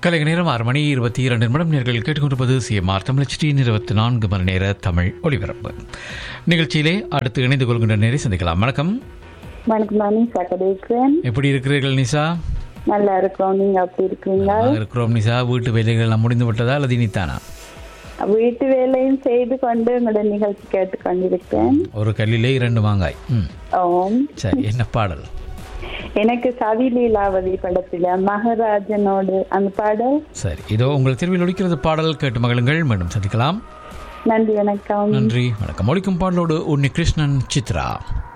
கலைஞர் நேரம் ஆறு மணி இருபத்தி இரண்டு நிமிடம் நேர்கள் கேட்டுக்கொண்டிருப்பது சிஎம்ஆர் தமிழச்சியின் இருபத்தி நான்கு மணி நேர தமிழ் ஒலிபரப்பு நிகழ்ச்சியிலே அடுத்து இணைந்து கொள்கின்ற நேரை சந்திக்கலாம் வணக்கம் வணக்கம் நான் நிஷா கதேசன் எப்படி இருக்கிறீர்கள் நிசா நல்லா இருக்கோம் நீங்க அப்படி இருக்கீங்க நாங்கள் இருக்கிறோம் நிசா வீட்டு வேலைகள் எல்லாம் முடிந்து விட்டதா அல்லது இனித்தானா வீட்டு வேலையும் செய்து கொண்டு உங்களோட நிகழ்ச்சி கேட்டு கொண்டிருக்கேன் ஒரு கல்லிலே இரண்டு மாங்காய் ம் ஓம் சரி என்ன பாடல் எனக்கு சவி லீலாவதி படத்துல மகராஜனோடு அந்த பாடல் சரி இதோ உங்கள் தெருவில் ஒழிக்கிறது பாடல் கேட்டு மகளுங்கள் மீண்டும் சந்திக்கலாம் நன்றி வணக்கம் நன்றி வணக்கம் ஒழிக்கும் பாடலோடு உன்னி கிருஷ்ணன் சித்ரா